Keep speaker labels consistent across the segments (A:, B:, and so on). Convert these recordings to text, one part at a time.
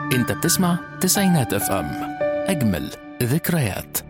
A: انت بتسمع تسعينات اف ام اجمل ذكريات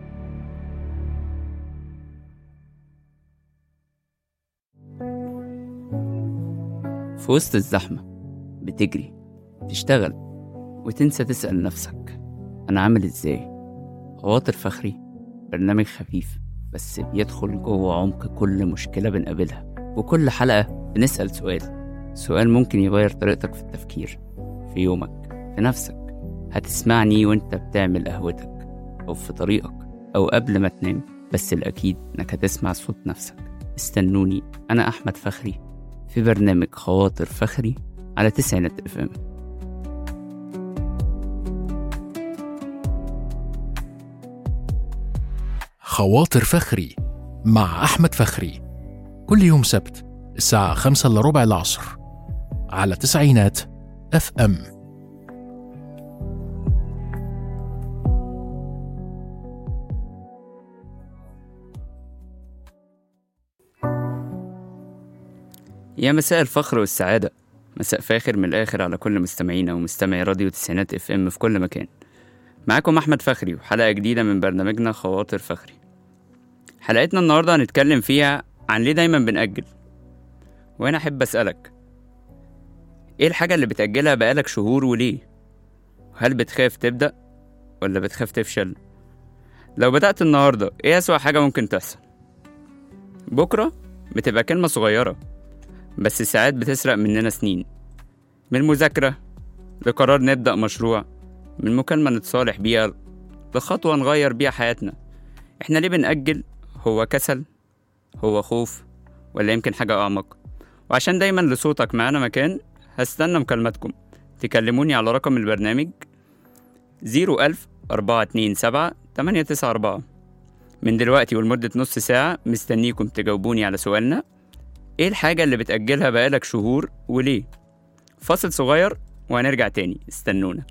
B: في وسط الزحمة بتجري تشتغل وتنسى تسأل نفسك أنا عامل إزاي خواطر فخري برنامج خفيف بس بيدخل جوه عمق كل مشكلة بنقابلها وكل حلقة بنسأل سؤال سؤال ممكن يغير طريقتك في التفكير في يومك في نفسك هتسمعني وانت بتعمل قهوتك أو في طريقك أو قبل ما تنام بس الأكيد إنك هتسمع صوت نفسك استنوني أنا أحمد فخري في برنامج خواطر فخري على تسعينات اف ام
A: خواطر فخري مع أحمد فخري كل يوم سبت الساعة خمسة إلا ربع العصر على تسعينات اف ام
B: يا مساء الفخر والسعادة مساء فاخر من الآخر على كل مستمعينا ومستمعي راديو تسعينات اف ام في كل مكان معاكم أحمد فخري وحلقة جديدة من برنامجنا خواطر فخري حلقتنا النهاردة هنتكلم فيها عن ليه دايما بنأجل وأنا أحب أسألك إيه الحاجة اللي بتأجلها بقالك شهور وليه؟ هل بتخاف تبدأ ولا بتخاف تفشل؟ لو بدأت النهاردة إيه أسوأ حاجة ممكن تحصل؟ بكرة بتبقى كلمة صغيرة بس ساعات بتسرق مننا سنين من المذاكرة لقرار نبدأ مشروع من مكالمة نتصالح بيها لخطوة نغير بيها حياتنا احنا ليه بنأجل هو كسل هو خوف ولا يمكن حاجة أعمق وعشان دايما لصوتك معانا مكان هستنى مكالماتكم تكلموني على رقم البرنامج زيرو ألف أربعة اتنين سبعة تمانية تسعة أربعة من دلوقتي ولمدة نص ساعة مستنيكم تجاوبوني على سؤالنا ايه الحاجة اللي بتأجلها بقالك شهور وليه؟ فاصل صغير وهنرجع تاني استنونا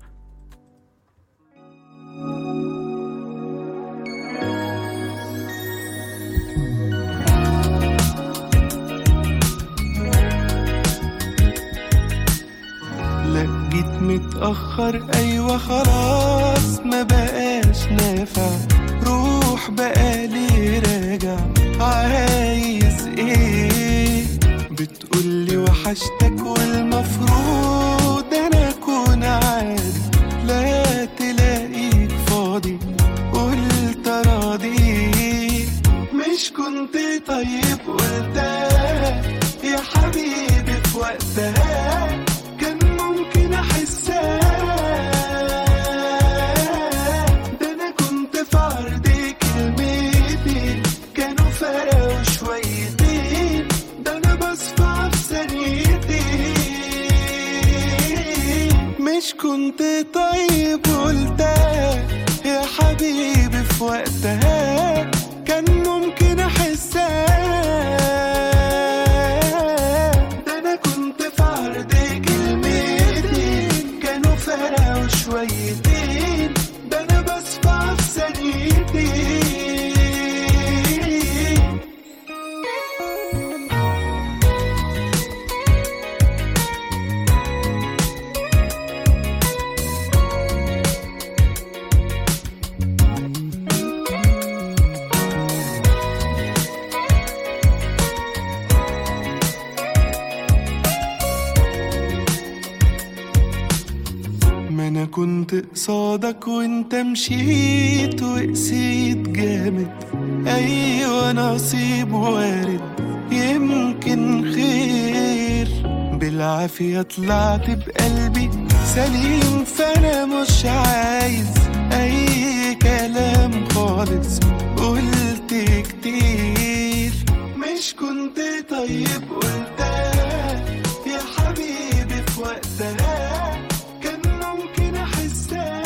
C: لا جيت متأخر أيوة خلاص ما بقاش نافع روح بقالي راجع عايز ايه بتقولي وحشتك والمفروض انا اكون عارف لا تلاقيك فاضي قلت راضي مش كنت طيب قلتها يا حبيبي في وقتها كان ممكن احسها ده انا كنت في عرض كلمتين كانوا فرقوا شويتين ده انا بصفى في ثانيتين مش كنت طيب قلتها يا حبيبي في وقتها كان ممكن احسها ده انا كنت في عرض كلمتين كانوا فرقوا شويتين ده انا بصفى في ثانيتين ما انا كنت قصادك وانت مشيت وقسيت جامد ايوه نصيب وارد يمكن خير بالعافية طلعت بقلبي سليم فانا مش عايز اي كلام خالص قلت كتير مش كنت طيب قلتها يا حبيبي في وقتها كان ممكن احسها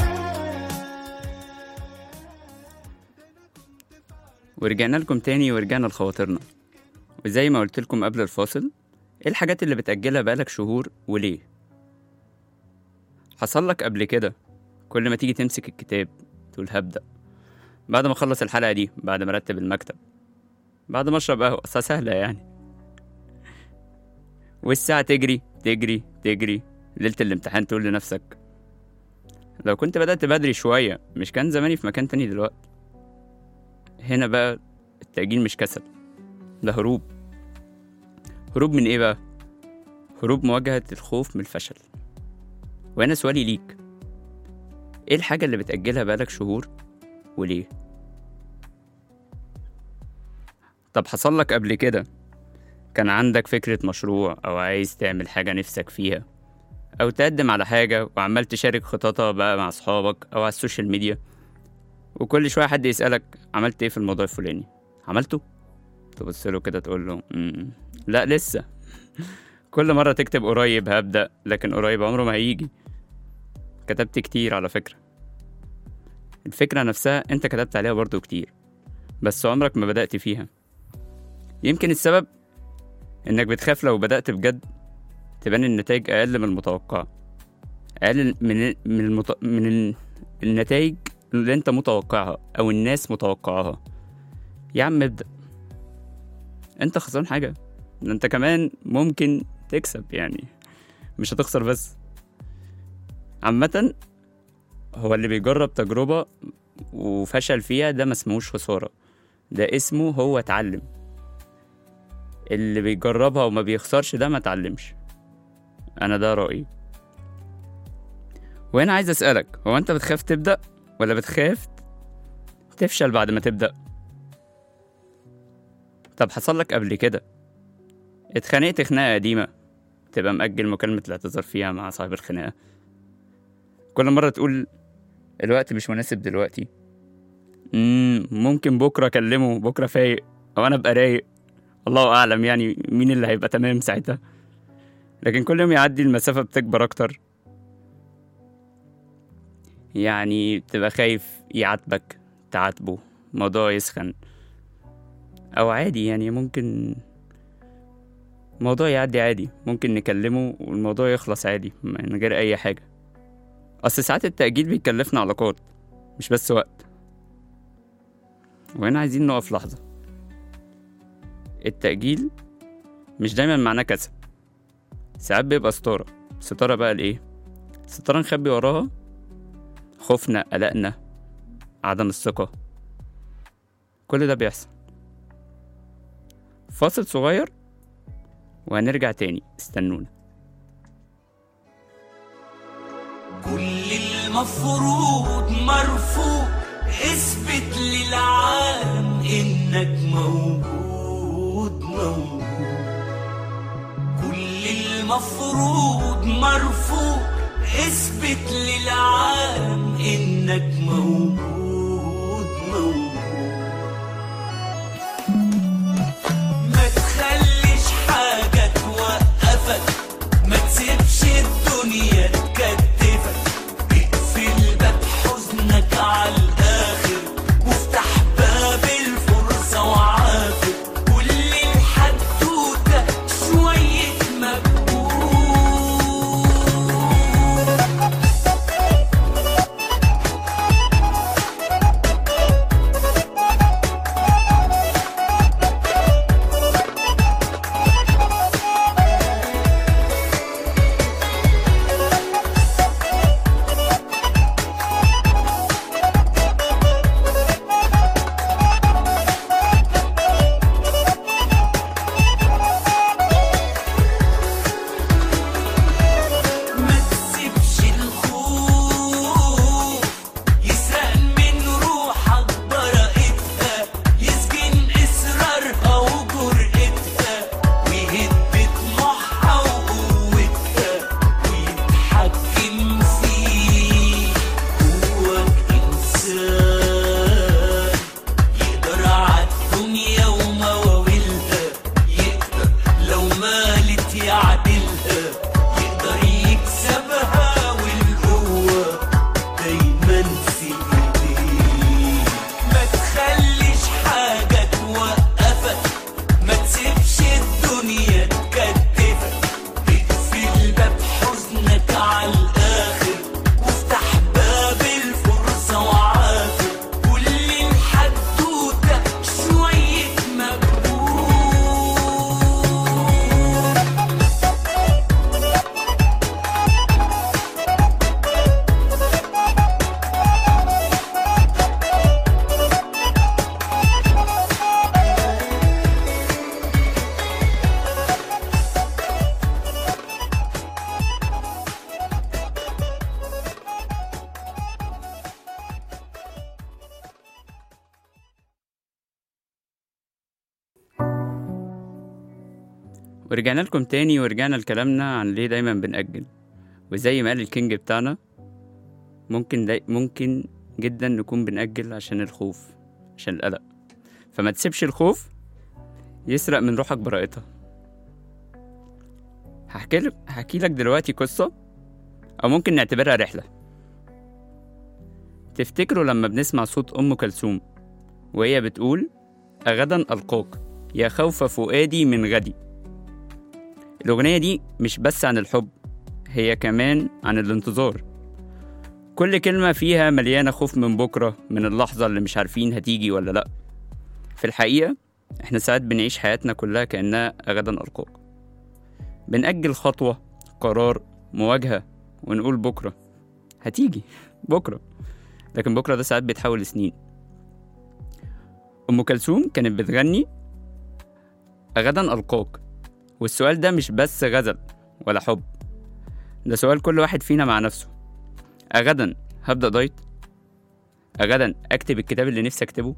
B: ورجعنا لكم تاني ورجعنا لخواطرنا وزي ما قلت لكم قبل الفاصل ايه الحاجات اللي بتأجلها بقالك شهور وليه حصل لك قبل كده كل ما تيجي تمسك الكتاب تقول هبدأ بعد ما اخلص الحلقة دي بعد ما ارتب المكتب بعد ما اشرب قهوة اصلا سهلة يعني والساعة تجري تجري تجري ليلة الامتحان تقول لنفسك لو كنت بدأت بدري شوية مش كان زماني في مكان تاني دلوقتي هنا بقى التأجيل مش كسل ده هروب هروب من ايه بقى هروب مواجهة الخوف من الفشل وأنا سؤالي ليك ايه الحاجة اللي بتأجلها بقالك شهور وليه طب حصل لك قبل كده كان عندك فكرة مشروع أو عايز تعمل حاجة نفسك فيها أو تقدم على حاجة وعمال تشارك خططها بقى مع أصحابك أو على السوشيال ميديا وكل شوية حد يسألك عملت إيه في الموضوع الفلاني عملته؟ تبص له كده تقول له "مم، لا لسه كل مرة تكتب قريب هبدأ لكن قريب عمره ما هيجي كتبت كتير على فكرة الفكرة نفسها انت كتبت عليها برضو كتير بس عمرك ما بدأت فيها يمكن السبب انك بتخاف لو بدأت بجد تبان النتائج أقل من المتوقع أقل من من المت... من ال- النتائج اللي انت متوقعها أو الناس متوقعاها يا عم ابدأ انت خسران حاجة ده انت كمان ممكن تكسب يعني مش هتخسر بس عامة هو اللي بيجرب تجربة وفشل فيها ده ما اسمهوش خسارة ده اسمه هو اتعلم اللي بيجربها وما بيخسرش ده ما اتعلمش انا ده رأيي وهنا عايز اسألك هو انت بتخاف تبدأ ولا بتخاف تفشل بعد ما تبدأ طب حصل لك قبل كده اتخانقت خناقة قديمة تبقى مأجل مكالمة الاعتذار فيها مع صاحب الخناقة كل مرة تقول الوقت مش مناسب دلوقتي مم ممكن بكرة أكلمه بكرة فايق أو أنا أبقى رايق الله أعلم يعني مين اللي هيبقى تمام ساعتها لكن كل يوم يعدي المسافة بتكبر أكتر يعني بتبقى خايف يعاتبك تعاتبه الموضوع يسخن أو عادي يعني ممكن الموضوع يعدي عادي ممكن نكلمه والموضوع يخلص عادي من غير أي حاجة أصل ساعات التأجيل بيكلفنا علاقات مش بس وقت وهنا عايزين نقف لحظة التأجيل مش دايما معناه كسل ساعات بيبقى ستارة ستارة بقى لإيه؟ ستارة نخبي وراها خوفنا قلقنا عدم الثقة كل ده بيحصل فاصل صغير وهنرجع تاني استنونا
D: كل المفروض مرفوض اثبت للعالم انك موجود موجود كل المفروض مرفوض اثبت للعالم انك موجود موجود ما تخليش حاجة توقفك ما تسيبش الدنيا تكتفك اقفل باب حزنك على الآخر وافتح باب الفرصة وعافر كل الحدوتة شوية مجهود ما تسيبش الخوف يسرق من روحك براءتها يسجن إصرارها وجرأتها ويهد طموحها وقوتها ويتحكم فيك جواك إنسان يقدر عالدنيا ومواويلها يقدر لو مالت يعدلها يقدر يكسبها والقوة دايما في ايديك ما تخليش حاجة توقفك ما تسيبش الدنيا تكتفك اقفل باب حزنك على الآخر وافتح باب الفرصة وعافر كل الحدوتة شوية مجهود
B: ورجعنا لكم تاني ورجعنا لكلامنا عن ليه دايما بنأجل وزي ما قال الكينج بتاعنا ممكن داي ممكن جدا نكون بنأجل عشان الخوف عشان القلق فما تسيبش الخوف يسرق من روحك براءتها هحكي لك هحكي لك دلوقتي قصة أو ممكن نعتبرها رحلة تفتكروا لما بنسمع صوت أم كلثوم وهي بتقول أغدا ألقاك يا خوف فؤادي من غدي الأغنية دي مش بس عن الحب هي كمان عن الانتظار كل كلمة فيها مليانة خوف من بكرة من اللحظة اللي مش عارفين هتيجي ولا لأ في الحقيقة احنا ساعات بنعيش حياتنا كلها كأنها غدا ألقاك بنأجل خطوة قرار مواجهة ونقول بكرة هتيجي بكرة لكن بكرة ده ساعات بيتحول لسنين أم كلثوم كانت بتغني غدا ألقاك والسؤال ده مش بس غزل ولا حب ده سؤال كل واحد فينا مع نفسه أغدا هبدأ دايت أغدا أكتب الكتاب اللي نفسي أكتبه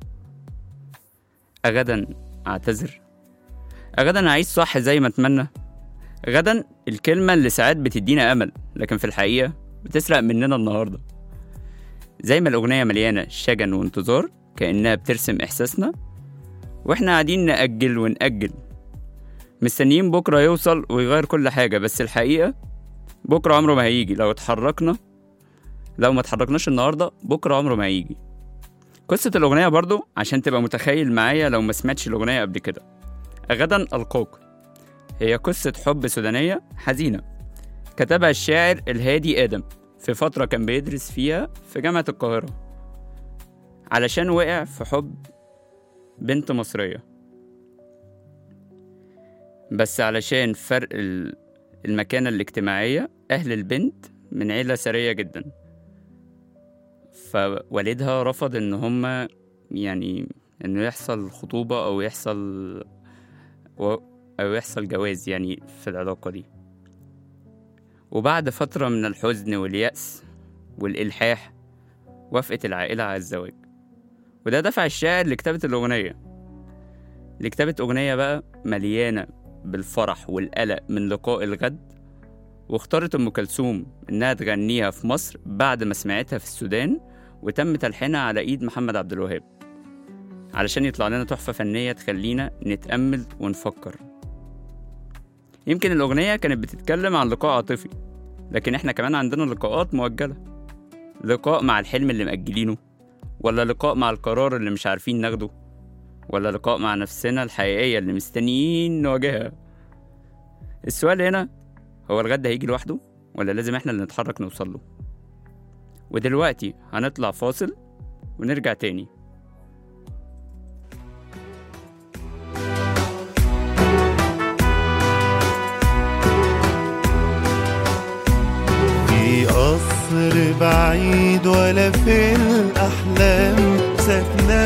B: أغدا أعتذر أغدا أعيش صح زي ما أتمنى غدا الكلمة اللي ساعات بتدينا أمل لكن في الحقيقة بتسرق مننا النهاردة زي ما الأغنية مليانة شجن وانتظار كأنها بترسم إحساسنا وإحنا قاعدين نأجل ونأجل مستنيين بكرة يوصل ويغير كل حاجة بس الحقيقة بكرة عمره ما هيجي لو اتحركنا لو ما اتحركناش النهاردة بكرة عمره ما هيجي قصة الأغنية برضو عشان تبقى متخيل معايا لو ما سمعتش الأغنية قبل كده غدا ألقاك هي قصة حب سودانية حزينة كتبها الشاعر الهادي آدم في فترة كان بيدرس فيها في جامعة القاهرة علشان وقع في حب بنت مصرية بس علشان فرق ال- المكانة الاجتماعية أهل البنت من عيلة ثرية جدا فوالدها رفض إن هما يعني إنه يحصل خطوبة أو يحصل و... أو يحصل جواز يعني في العلاقة دي وبعد فترة من الحزن واليأس والإلحاح وافقت العائلة على الزواج وده دفع الشاعر لكتابة الأغنية لكتابة أغنية بقى مليانة بالفرح والقلق من لقاء الغد واختارت أم كلثوم إنها تغنيها في مصر بعد ما سمعتها في السودان وتم تلحينها على إيد محمد عبد الوهاب علشان يطلع لنا تحفة فنية تخلينا نتأمل ونفكر يمكن الأغنية كانت بتتكلم عن لقاء عاطفي لكن إحنا كمان عندنا لقاءات مؤجلة لقاء مع الحلم اللي مأجلينه ولا لقاء مع القرار اللي مش عارفين ناخده ولا لقاء مع نفسنا الحقيقية اللي مستنيين نواجهها السؤال هنا هو الغد هيجي لوحده ولا لازم احنا اللي نتحرك نوصل له ودلوقتي هنطلع فاصل ونرجع تاني
C: في قصر بعيد ولا في الأحلام ساكنة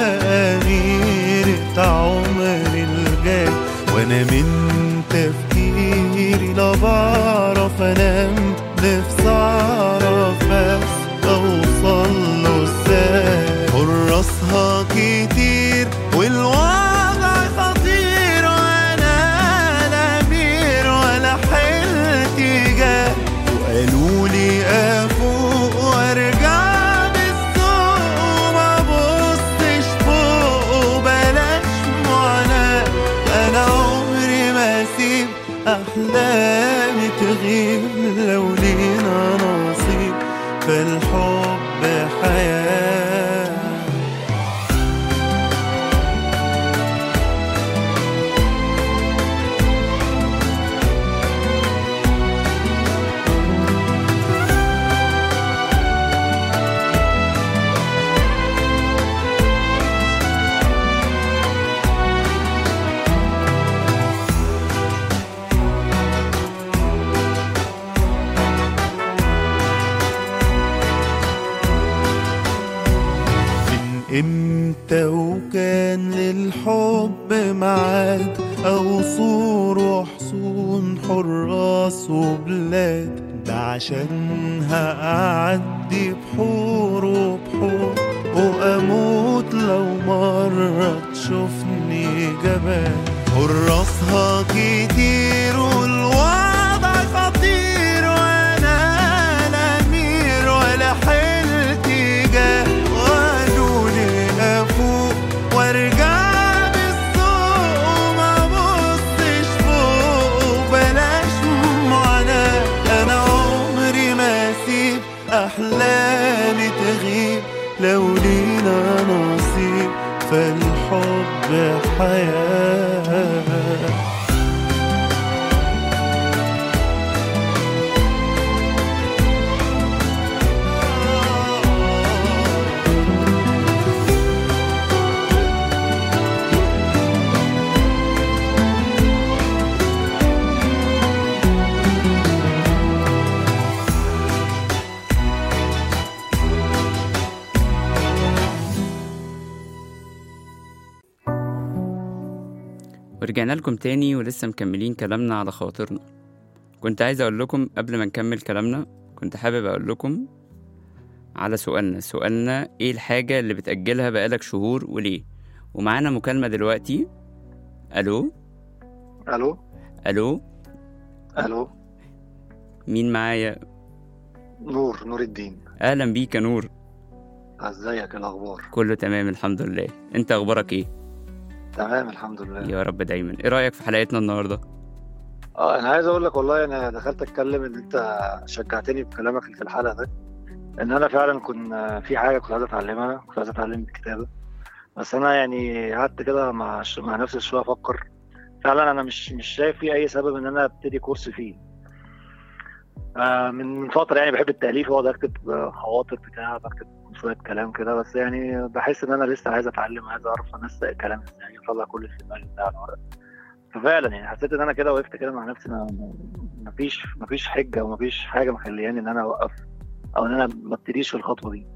C: أميرة عمر الجاي وأنا من تفكيري لا بعرف أنام نفسي أعرف بس أوصل له إزاي حراسها كتير والوضع خطير وأنا لا أمير ولا حيلتي جاي وقالوا لي افوق وارجع بالسوق وما بصش فوق وبلاش معاناة انا عمري ما اسيب احلامي تغيب لو لينا نصيب فالحب حياه من امتى وكان للحب ميعاد او صور وحصون حراس وبلاد ده عشانها اعدي بحور وبحور واموت لو مرة تشوفني جبان حراسها اه كتير والوضع خطير وانا لا امير ولا حلت جاه وقالوا لي افوق وارجع بالسوق وما بصش فوق وبلاش معاناة انا عمري ما اسيب احلامي تغيب لو لينا نصيب فالحب حياه
B: ورجعنا لكم تاني ولسه مكملين كلامنا على خواطرنا كنت عايز أقول لكم قبل ما نكمل كلامنا كنت حابب أقول لكم على سؤالنا سؤالنا إيه الحاجة اللي بتأجلها بقالك شهور وليه ومعانا مكالمة دلوقتي ألو
E: الو
B: ألو
E: الو
B: مين معايا
E: نور نور الدين
B: أهلا بيك يا نور
E: ازيك إيه الاخبار
B: كله تمام الحمد لله أنت أخبارك إيه
E: تمام الحمد لله
B: يا رب دايما إيه رأيك في حلقتنا النهاردة
E: اه انا عايز اقول لك والله انا دخلت اتكلم ان انت شجعتني بكلامك في الحلقه ده ان انا فعلا كنت في حاجه كنت عايز اتعلمها كنت عايز اتعلم الكتابه بس انا يعني قعدت كده مع مع نفسي شويه افكر فعلا انا مش مش شايف في اي سبب ان انا ابتدي كورس فيه آه من من فتره يعني بحب التاليف واقعد اكتب آه، خواطر بتاع بكتب شويه كلام كده بس يعني بحس ان انا لسه عايز اتعلم عايز اعرف انسق الكلام ازاي اطلع كل اللي في دماغي بتاع الورق ففعلا يعني حسيت ان انا كده وقفت كده مع نفسي ما- مفيش مفيش حجه ومفيش حاجه مخلياني ان انا اوقف او ان انا ما ابتديش في الخطوه دي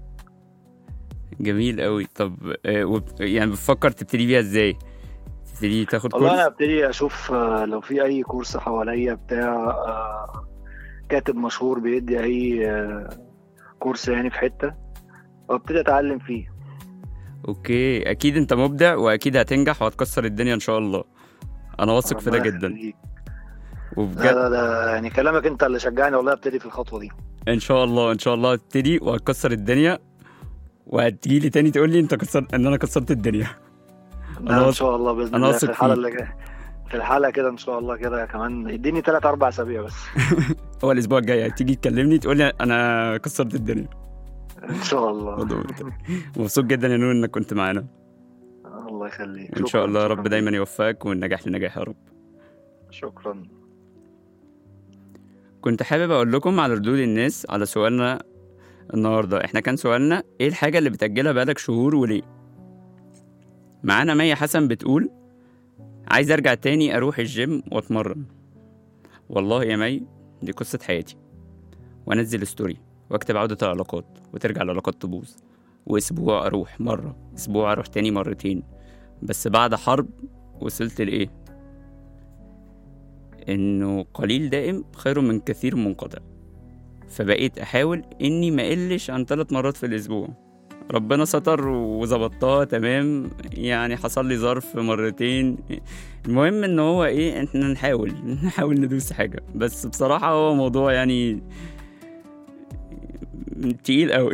B: جميل قوي طب آه، وب- يعني بتفكر تبتدي بيها إزاي تبتدي تاخد
E: والله انا
B: كورس
E: ابتدي اشوف آه، لو في اي كورس حواليا بتاع آه، كاتب مشهور بيدي اي آه، كورس يعني في حته وابتدي اتعلم فيه
B: اوكي اكيد انت مبدع واكيد هتنجح وهتكسر الدنيا ان شاء الله انا واثق في ده
E: ربنا
B: جدا
E: يخليك. لا
B: وبجد
E: لا لا يعني كلامك انت اللي شجعني والله ابتدي في الخطوه دي
B: ان شاء الله ان شاء الله هتبتدي وهتكسر الدنيا وهتجي لي تاني تقول لي انت كسر ان انا كسرت الدنيا
E: لا ان
B: واثق-
E: شاء الله باذن
B: أنا
E: الله
B: واثق
E: في الحلقه
B: فيك.
E: اللي جايه في الحلقه كده ان شاء الله كده كمان اديني ثلاث اربع اسابيع بس
B: هو الاسبوع الجاي هتيجي تكلمني تقول لي انا كسرت الدنيا
E: ان شاء الله
B: موضوع ده. مبسوط جدا يا نور انك كنت معانا
E: الله يخليك
B: وان شاء
E: شكراً،
B: الله يا رب
E: شكراً
B: دايما
E: ليك.
B: يوفقك والنجاح لنجاح يا رب
E: شكرا
B: كنت حابب اقول لكم على ردود الناس على سؤالنا النهارده احنا كان سؤالنا ايه الحاجه اللي بتاجلها بقالك شهور وليه معانا مي حسن بتقول عايز ارجع تاني اروح الجيم واتمرن والله يا مي دي قصه حياتي وانزل ستوري واكتب عوده العلاقات وترجع العلاقات تبوظ واسبوع اروح مره اسبوع اروح تاني مرتين بس بعد حرب وصلت لايه انه قليل دائم خير من كثير منقطع فبقيت احاول اني ما اقلش عن ثلاث مرات في الاسبوع ربنا ستر وظبطتها تمام يعني حصل لي ظرف مرتين المهم ان هو ايه احنا نحاول نحاول ندوس حاجه بس بصراحه هو موضوع يعني تقيل قوي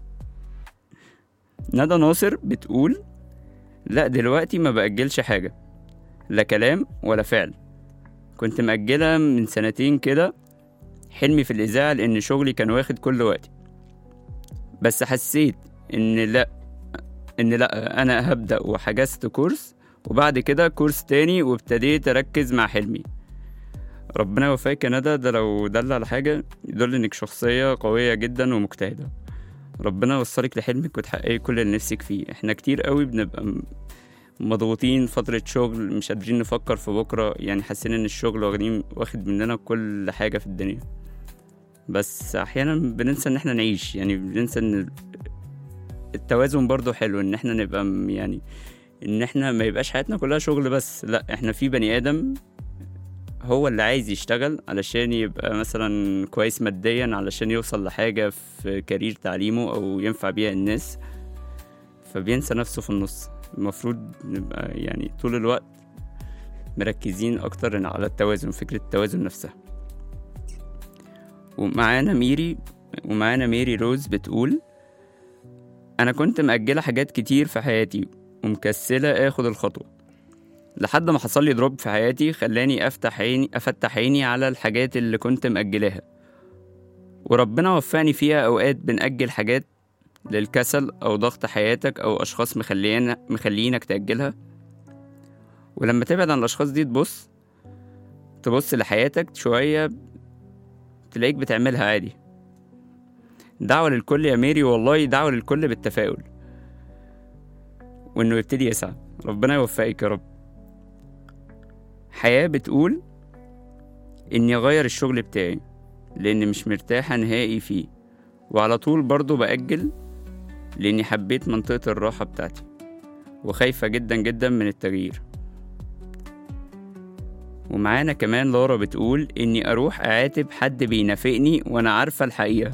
B: ندى ناصر بتقول لا دلوقتي ما بأجلش حاجة لا كلام ولا فعل كنت مأجلة من سنتين كده حلمي في الإذاعة لأن شغلي كان واخد كل وقتي بس حسيت إن لأ إن لأ أنا هبدأ وحجزت كورس وبعد كده كورس تاني وابتديت أركز مع حلمي ربنا يوفقك يا ندى ده لو دل على حاجة يدل إنك شخصية قوية جدا ومجتهدة ربنا يوصلك لحلمك وتحققي كل اللي نفسك فيه احنا كتير قوي بنبقى م- مضغوطين فترة شغل مش قادرين نفكر في بكرة يعني حاسين ان الشغل واخدين واخد مننا كل حاجة في الدنيا بس احيانا بننسى ان احنا نعيش يعني بننسى ان التوازن برضو حلو ان احنا نبقى م- يعني ان احنا ما يبقاش حياتنا كلها شغل بس لا احنا في بني ادم هو اللي عايز يشتغل علشان يبقى مثلا كويس ماديا علشان يوصل لحاجة في كارير تعليمه أو ينفع بيها الناس فبينسى نفسه في النص المفروض نبقى يعني طول الوقت مركزين أكتر على التوازن فكرة التوازن نفسها ومعانا ميري ومعانا ميري روز بتقول أنا كنت مأجلة حاجات كتير في حياتي ومكسلة آخد الخطوة لحد ما حصل لي دروب في حياتي خلاني أفتح عيني أفتح عيني على الحاجات اللي كنت مأجلاها وربنا وفقني فيها أوقات بنأجل حاجات للكسل أو ضغط حياتك أو أشخاص مخليين مخليينك تأجلها ولما تبعد عن الأشخاص دي تبص تبص لحياتك شوية تلاقيك بتعملها عادي دعوة للكل يا ميري والله دعوة للكل بالتفاؤل وإنه يبتدي يسعى ربنا يوفقك يا رب حياة بتقول إني أغير الشغل بتاعي لأني مش مرتاحة نهائي فيه وعلى طول برضه بأجل لأني حبيت منطقة الراحة بتاعتي وخايفة جدا جدا من التغيير ومعانا كمان لورا بتقول إني أروح أعاتب حد بينافقني وأنا عارفة الحقيقة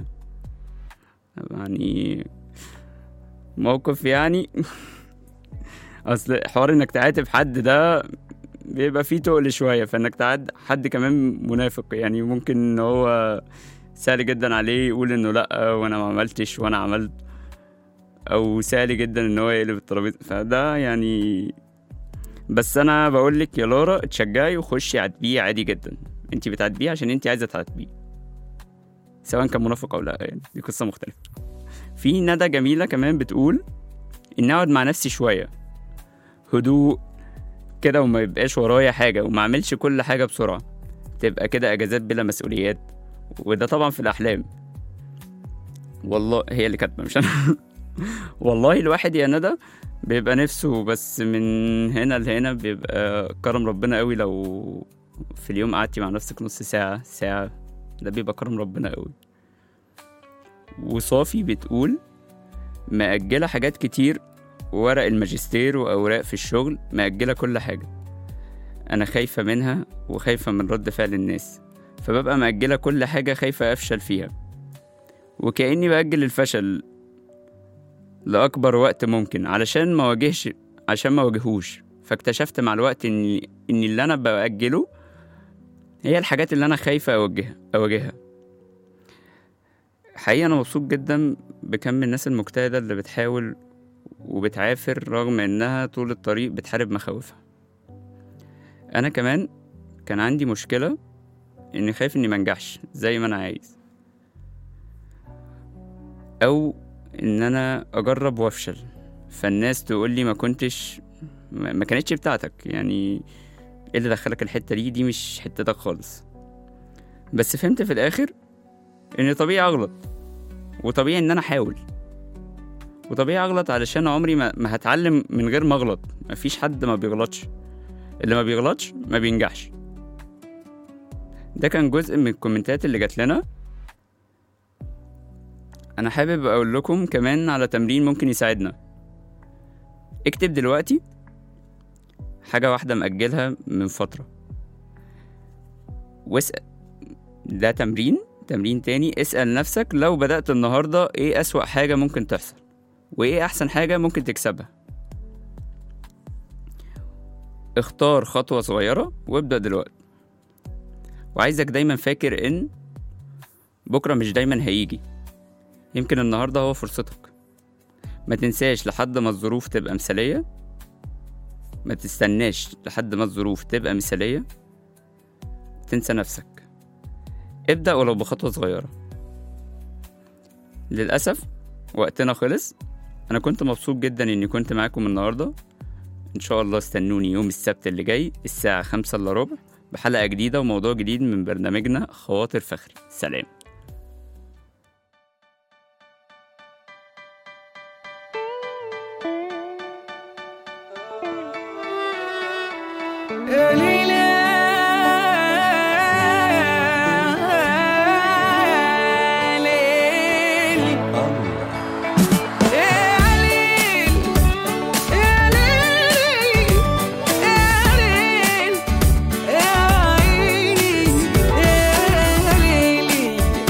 B: يعني موقف يعني أصل حوار إنك تعاتب حد ده بيبقى فيه تقل شوية فإنك تعاد حد كمان منافق يعني ممكن إن هو سهل جدا عليه يقول إنه لأ وأنا ما عملتش وأنا عملت أو سهل جدا إن هو يقلب الترابيزة فده يعني بس أنا بقول لك يا لورا اتشجعي وخشي عاتبيه عادي جدا انت بتعاتبيه عشان انت عايزة تعاتبيه سواء كان منافق أو لأ يعني دي قصة مختلفة في ندى جميلة كمان بتقول إني أقعد مع نفسي شوية هدوء كده وما يبقاش ورايا حاجة وما أعملش كل حاجة بسرعة تبقى كده أجازات بلا مسؤوليات وده طبعا في الأحلام والله هي اللي كاتبة مش أنا والله الواحد يا ندى بيبقى نفسه بس من هنا لهنا بيبقى كرم ربنا قوي لو في اليوم قعدتي مع نفسك نص ساعة ساعة ده بيبقى كرم ربنا قوي وصافي بتقول مأجلة حاجات كتير ورق الماجستير وأوراق في الشغل مأجلة كل حاجة أنا خايفة منها وخايفة من رد فعل الناس فببقى مأجلة كل حاجة خايفة أفشل فيها وكأني بأجل الفشل لأكبر وقت ممكن علشان ما واجهش عشان ما واجهوش فاكتشفت مع الوقت إن إن اللي أنا بأجله هي الحاجات اللي أنا خايفة أواجهها أواجهها حقيقة أنا مبسوط جدا بكم الناس المجتهدة اللي بتحاول وبتعافر رغم إنها طول الطريق بتحارب مخاوفها أنا كمان كان عندي مشكلة إني خايف إني منجحش زي ما أنا عايز أو إن أنا أجرب وأفشل فالناس تقول لي ما كنتش ما ما كانتش بتاعتك يعني ايه اللي دخلك الحتة دي دي مش حتتك خالص بس فهمت في الآخر إن طبيعي أغلط وطبيعي إن أنا أحاول وطبيعي أغلط علشان عمري ما, ما هتعلم من غير ما أغلط مفيش حد ما بيغلطش اللي ما بيغلطش ما بينجحش ده كان جزء من الكومنتات اللي جات لنا أنا حابب أقول لكم كمان على تمرين ممكن يساعدنا اكتب دلوقتي حاجة واحدة مأجلها من فترة واسأل ده تمرين تمرين تاني اسأل نفسك لو بدأت النهاردة ايه أسوأ حاجة ممكن تحصل وايه أحسن حاجة ممكن تكسبها اختار خطوة صغيرة وابدأ دلوقتي وعايزك دايما فاكر ان بكرة مش دايما هيجي يمكن النهاردة هو فرصتك ما تنساش لحد ما الظروف تبقى مثالية ما تستناش لحد ما الظروف تبقى مثالية تنسى نفسك ابدأ ولو بخطوة صغيرة للأسف وقتنا خلص أنا كنت مبسوط جدا إني كنت معاكم النهاردة إن شاء الله استنوني يوم السبت اللي جاي الساعة خمسة إلا ربع بحلقة جديدة وموضوع جديد من برنامجنا خواطر فخري سلام
F: يا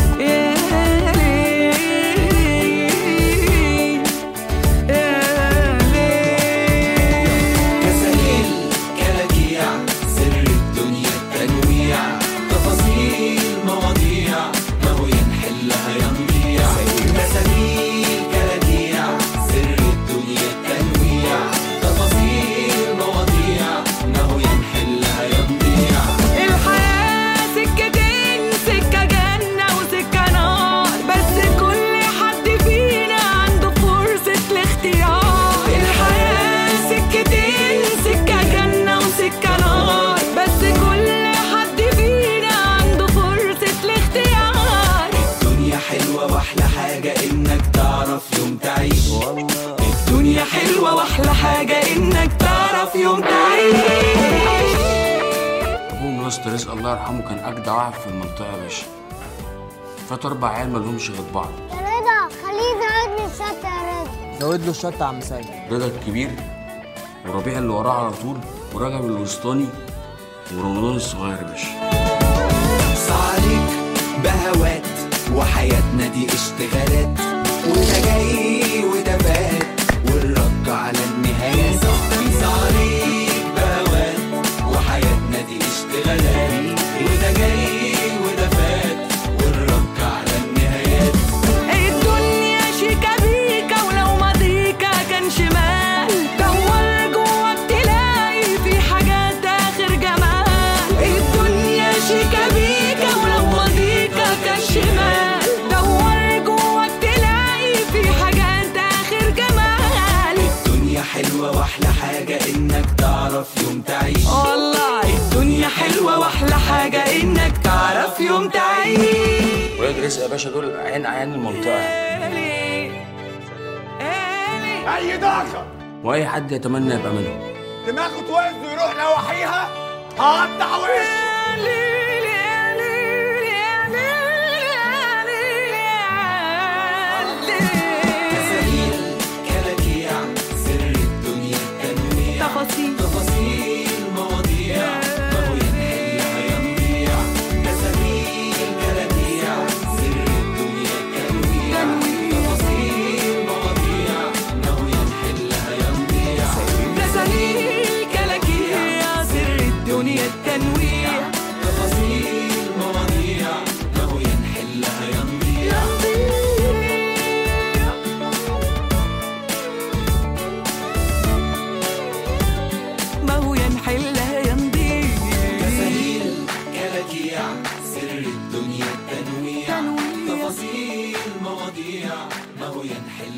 F: رزق الله يرحمه كان اجدع واحد في المنطقه يا باشا فات اربع عيال مالهمش غير بعض
G: يا رضا خليه يزود لي الشطة يا رضا
H: زود له الشطة يا عم سيد
F: رضا الكبير وربيع اللي وراه على طول ورجب الوسطاني ورمضان الصغير يا باشا
D: عليك بهوات وحياتنا دي اشتغالات وده جاي وده فات والرد على النهايات عليك بهوات وحياتنا دي اشتغالات وده جاي وده فات والرد على النهايات
I: الدنيا شيكابيكا ولو ماضيكا كان شمال دور جواك تلاقي في حاجات اخر جمال الدنيا شيكابيكا ولو ماضيكا كان شمال دور جواك تلاقي في حاجات اخر جمال
D: الدنيا حلوة واحلى حاجة انك تعرف يوم تعيش
I: والله الدنيا حلوة واحلى حاجة انك تعرف يوم تعيش
F: ولاد رزق يا باشا دول عين عيان المنطقه
C: اي ضعفة
F: واي حد يتمنى يبقى منهم
C: دماغه توقف ويروح نواحيها هقطع وشه
D: تساليل كلاكيع سر الدنيا التنويع
I: تفاصيل
D: تفاصيل مواضيع ما هو ينحلها ينبيع تساليل كلاكيع سر الدنيا التنويع تفاصيل مواضيع ما هو ينحلها ينبيع
I: تساليل كلاكيع سر الدنيا التنويع
D: تفاصيل مواضيع ما هو ينحلها ينبيع
I: ما هو ينحلها ينضيع
D: تساليل كلاكيع سر الدنيا التنويع تفاصيل مواضيع ما هو ينحل